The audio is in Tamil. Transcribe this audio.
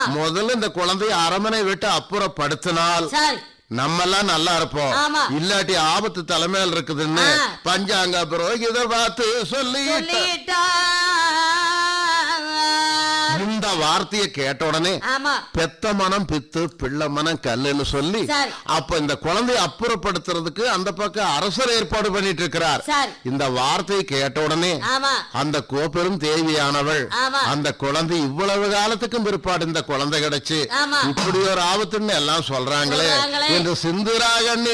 முதல்ல இந்த குழந்தைய அரமனை விட்டு அப்புறப்படுத்தினால் சரி நம்மெல்லாம் நல்லா இருப்போம் ஆமா. இல்லாட்டி ஆபத்து தலைமையில் இருக்குதுன்னு ஆ. பஞ்சாங்க புரோகித பார்த்து சொல்லி சொல்லிட்டா இந்த வார்த்தையை கேட்ட உடனே ஆமா பெத்த மனம் பித்து பிள்ளை மனம் கல்லுன்னு சொல்லி சரி. அப்ப இந்த குழந்தையை அப்புறப்படுத்துறதுக்கு அந்த பக்கம் அரசர் ஏற்பாடு பண்ணிட்டு இருக்கிறார் சரி இந்த வார்த்தையை கேட்ட உடனே ஆமா அந்த கோப்பெரும் தேவியானவள் ஆமா. அந்த குழந்தை இவ்வளவு காலத்துக்கும் பிற்பாடு இந்த குழந்தை கிடைச்சு ஆமா. இப்படி ஒரு ஆபத்துன்னு எல்லாம் சொல்றாங்களே சொல்றாங்களே. என்று சிந்துராகண்ணி